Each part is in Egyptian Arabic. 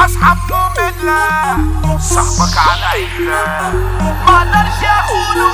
اصحاب مملة صاحبك على عيلة ما اقدرش اخونه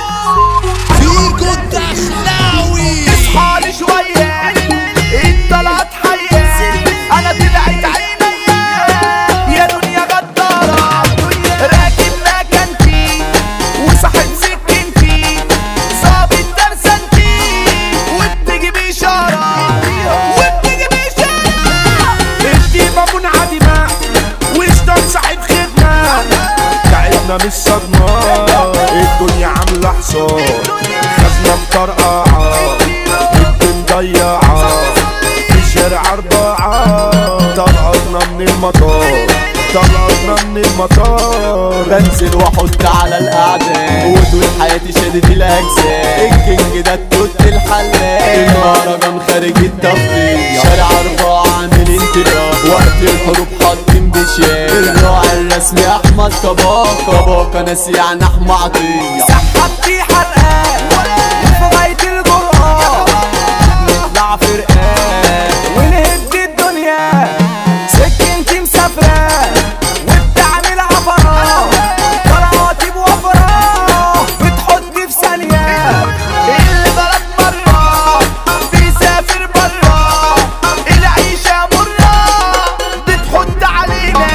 فيكو الدخلاوي اصحالي شوية انت لا تحيا انا طلعت عينيا يا دنيا غدارة راكب مكانتي وصاحب سكنتي ظابط درسنتي وبتجي بإشارة وبتجي بإشارة انتي مامون عدمة وشطان صاحب خدمة تعبنا من الصدمة الدنيا عاملة حصار خزنة مطرقعة الدنيا مضيعة في شارع أربعة طلعتنا من المطار طلعتنا من المطار بنزل واحط على الاعداء وطول حياتي شادد الاجزاء الكينج ده التوت الحلاق المهرجان خارج التفضيل شارع اربعة عامل انطلاق وقت الحروب حاطين بشياكة الراعي الرسمي احمد كباكا كباكا ناس يعني احمى عطية سحبتي حلقات وفي غاية الجرأة نطلع فرقات ونهد الدنيا سكنتي مسافرة وبتعمل عفرة طلعاتي بوفرة بتحطي في ثانية اللي بلد برا بيسافر برا العيشة مرة بتحط علينا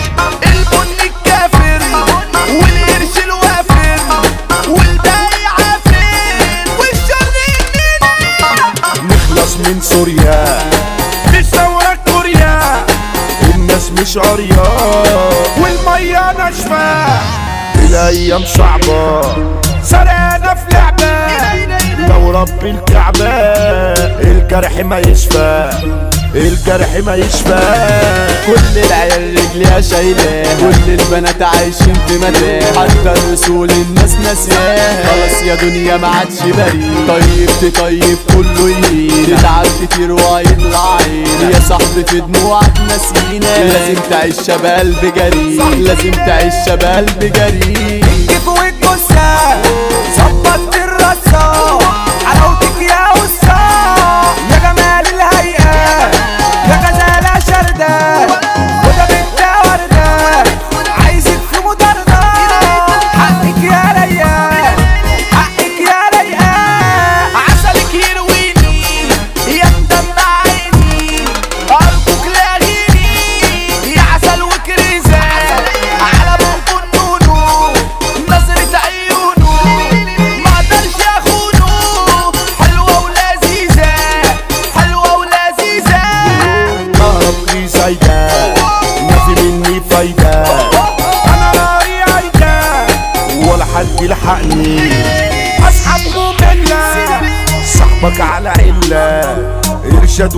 البن الكافر والقرش الوافر والباقي عافر والشر يمينا نخلص من سوريا مش ثورة كوريا الناس مش عريا والمية ناشفة الأيام صعبة سرقنا في لعبة لو رب الكعبة الجرح ما يشفى الجرح ما يشفى كل العيال رجليها شايلاه كل البنات عايشين في متاه حتى الرسول الناس ناسياه خلاص يا دنيا ما عادش بريء طيب تطيب كله يهين تتعب كتير وهيطلع عين يا صاحبي في دموعك ناسينا لازم تعيش بقلب جريء لازم تعيش بقلب جريء كيف والجثة ظبطت الرصة حلاوتك يا وسا يا جمال الهيئة يا غزالة شردة وده بنت وردة عايزك في مدردة حقك يا ريان حقك يا ريان عسلك يرويني يا مدمع عيني أرجوك لاغيني يا عسل وكريزة على بوق النونو نظرة عيونه ما اقدرش اخونه حلوة ولذيذة حلوة ولذيذة اهرب لي زايدة ما في مني فايدة انا راعي عايدة ولا حد يلحقني اصحاب مملة صاحبك على علة ارشاد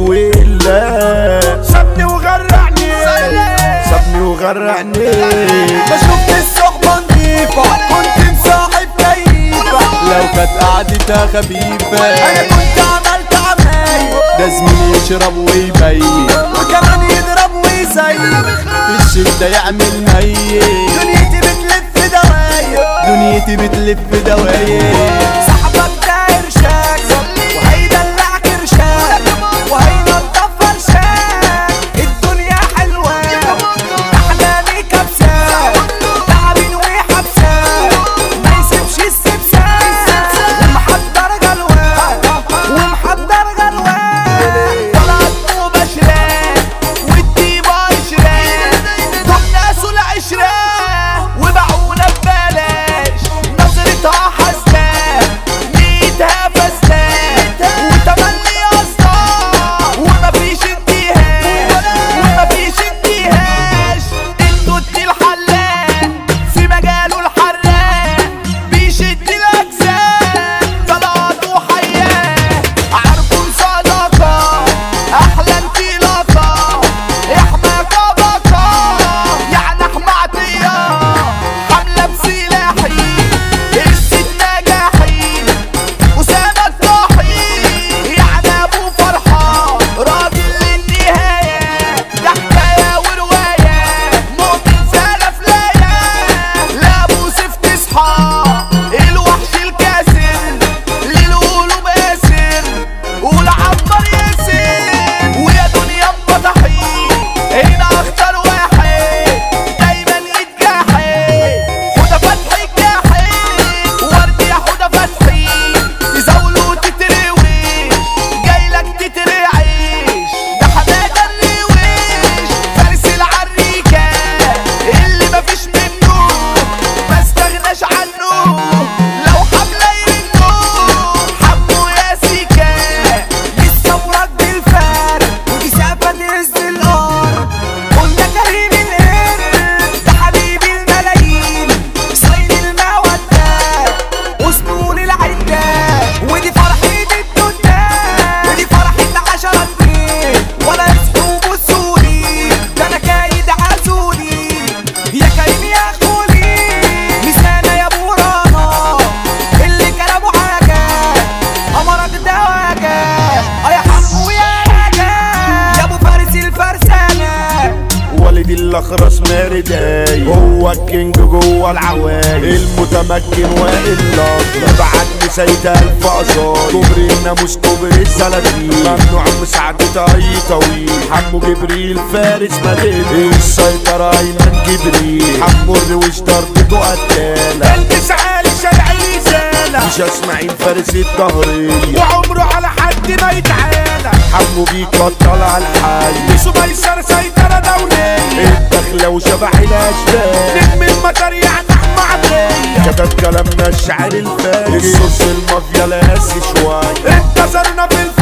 وإلا سابني وغرقني سابني وغرقني ما شفت الصحبة نضيفة كنت مصاحب كيفة لو كانت قعدتها خفيفة انا كنت عملت عمايل ده زميلي يشرب ويبين وكمان يضرب ويسيب في الشدة يعمل ميت دنيتي بتلف دواير دنيتي بتلف دواير صاحبك ده ارشاك وهيدلع كرشاك وهينضف فرشاك الدنيا حلوة احلامي كبسة تعبين وحبسة ما يسيبش السبسة ومحضر جلوة ومحضر جلوة طلعت مباشرة والديبة عشرة دول ناس العشرة وباعونا ببلاش نظرتها حاسة الاخرس مارداي هو الكينج جوه العوايد المتمكن والا بعتني سيد الف قصايد كوبري الناموس كوبري السلاطين ممنوع مساعدة اي طويل حمو جبريل فارس مدينة السيطرة ايمن جبريل حمو الرويش ضربته قتالة البس عالي شارع رسالة مش اسماعيل فارس الظهرية وعمره على حد ما يتعالى حمو بيقتل على الحي بيسو ميسر سيطرة دولية الدخلة وشبح الاشبال نجم المطر يعني احمى عبدية كتب كلامنا الشعر الفارس الصوص المافيا لاسي شوية انتصرنا في الفرق